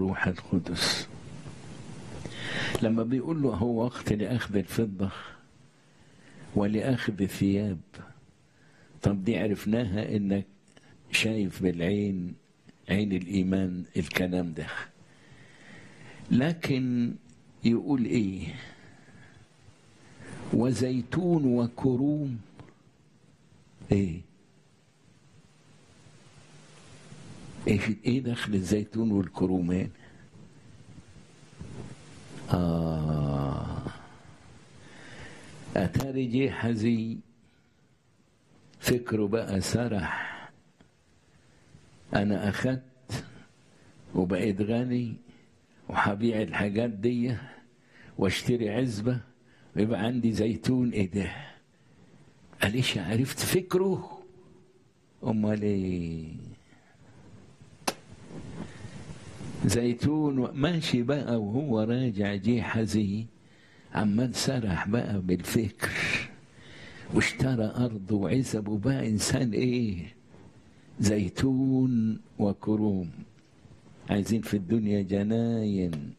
بالروح القدس لما بيقول له هو وقت لأخذ الفضة ولأخذ الثياب طب دي عرفناها إنك شايف بالعين عين الإيمان الكلام ده لكن يقول إيه وزيتون وكروم إيه ايه ايه دخل الزيتون والكرومان آه أتاري جيحزي فكره بقى سرح أنا أخدت وبقيت غني وهبيع الحاجات دي واشتري عزبة ويبقى عندي زيتون ايه ده قال ايش عرفت فكره امال ايه زيتون ماشي بقى وهو راجع جه حزي عمال سرح بقى بالفكر واشترى أرض وعزب وبقى إنسان إيه زيتون وكروم عايزين في الدنيا جناين